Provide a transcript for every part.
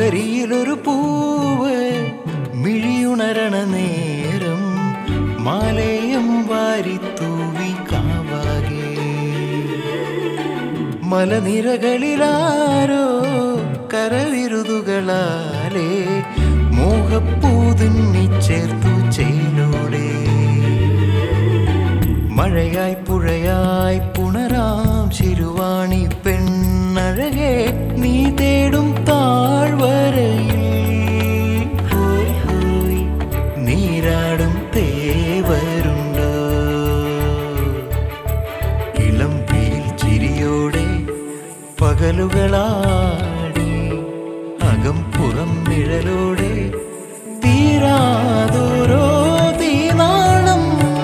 പുലരിയിലൊരു പൂവ് മിഴിയുണരണ നേരം മാലയം വാരിത്തൂവി കാവാകെ മലനിരകളിലാരോ കരവിരുതുകളാലേ മോഹപ്പൂതുന്നി ചേർത്തു ചേലോടെ മഴയായി പുഴയായി പുണരാം ശിരുവാണി പെണ്ണഴകെ നീ തേടും താഴ്വരയിൽ ഹോയ് ഹോയ് നീരാടും തേവരുണ്ടോ ഇളം വെയിൽ ചിരിയോടെ പകലുകളാടി അകം പുറം നിഴലോടെ തീരാതോരോ തീനാളം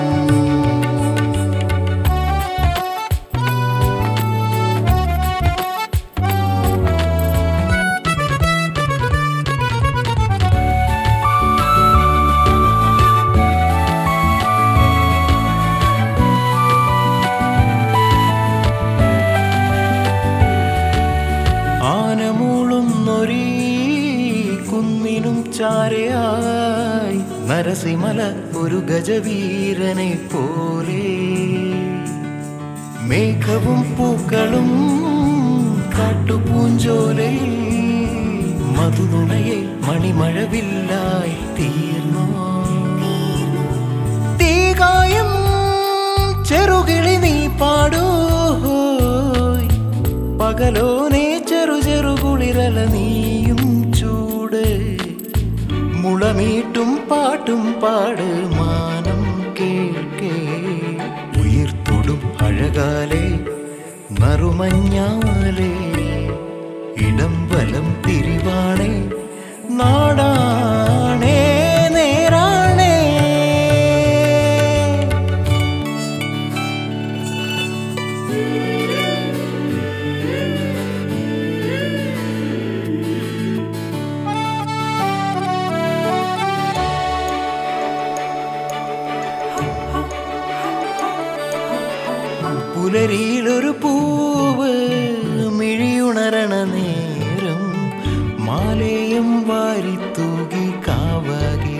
ആനമൂളുന്നൊരീ കുന്നിനും ചാരയായി നരസിമല ഒരു ഗജവീരനെ പോലെ മേഘവും പൂക്കളും കാട്ടുപൂഞ്ചോലയിൽ മധുനുണയെ മണിമഴവില്ലായി തീർന്നു തീകായം ചെറുകിളി നീ പാടൂ പകലോനെ ചെറു ചെറു കുളിരല നീയും ചൂട് മുളമീട്ടും പാട്ടും പാട് മാനം കേൾക്കേ ഉയിർത്തൊടും അഴകാലെ നറുമഞ്ഞാലേ ഇടം വലം തിരിവാണേ നാടാണേ നേരാണേ പുലരിയിലൊരു പൂവ് മിഴിയുണരണ നേരം മാലയം വാരിത്തൂകി കാവകെ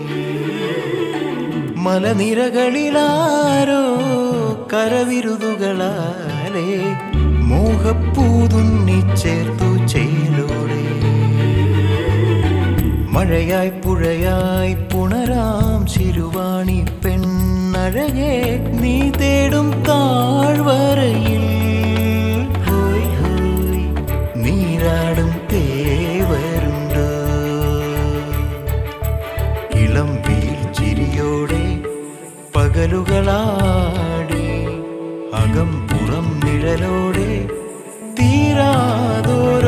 മലനിരകളിലാരോ കരവിരുതുകളാലേ മോഹപ്പൂതുന്നി ചേർത്തു ചേലോടെ മഴയായി പുഴയായി പുണരാം ശിരുവാണി പെണ്ണഴകെ നീ തേടും താഴ്വരയിൽ ഹോയ് ഹോയ് നീരാടും തേവരുണ്ടോ ഇളം വെയിൽ ചിരിയോടെ പകലുകളാടി അകം പുറം നിഴലോടെ തീരാതോ